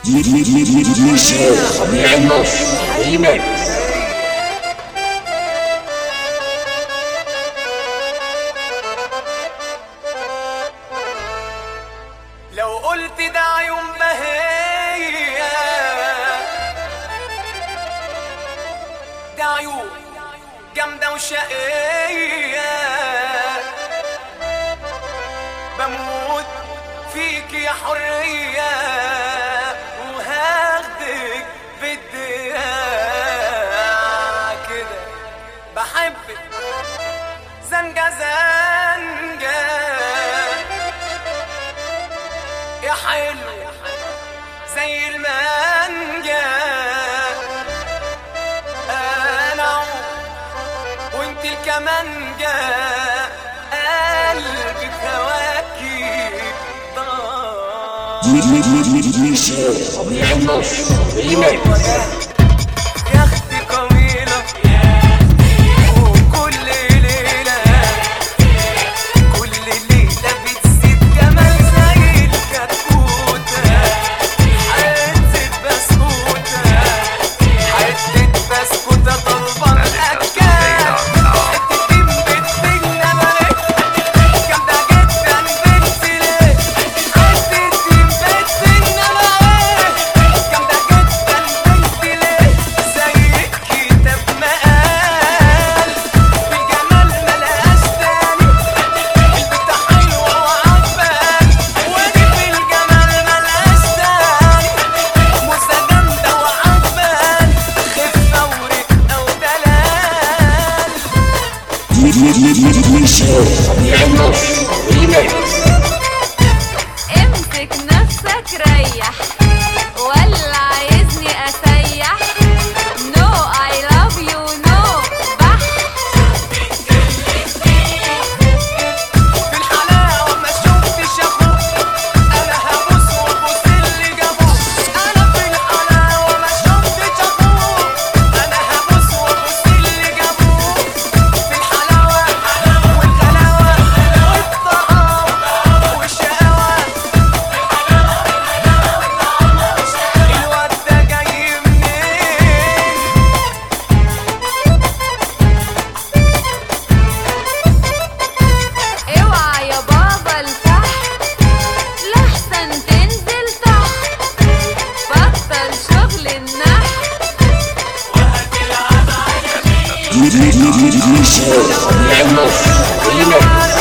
لو قلت ده عيون بهية ده عيون جامدة وشقية بموت فيك يا حرية وهاخدك بالدراع كده بحبك زنجة زنجة يا حلو زي المانجا انا عود وانت الكمانجا قلبي بهواكي يا اختي قويلة وكل ليلة كل ليلة بتزيد جمال زي الكتكوتة حتة بسكوتة حتة بسكوتة طلبان أكاد حتتين بتدينا ملك جامدة جدا بنت ليه حتتين بتدينا ملك جامدة جدا بنت ليه زي كتاب مقال بالجمال ملهاش تاني البت حلوة وعجبان ودي في الجمال ملهاش تاني موسى جامدة وعجبان خفة ورقة ودلال امسك نفسك ريح ولا عايزني اسيح نو اي لاف يو نو بح في الحلاوة ما شفتش أخوك أنا هبوس وأبوس اللي جابوك أنا في الحلاوة ما شفتش أخوك أنا هبوس وأبوس اللي جابوك في الحلاوة والغلاوة والطعام والشقاوة الواد ده جاي منين اوعى يا بابا لتحت لحسن تنزل تحت بطل شغل النحت عارف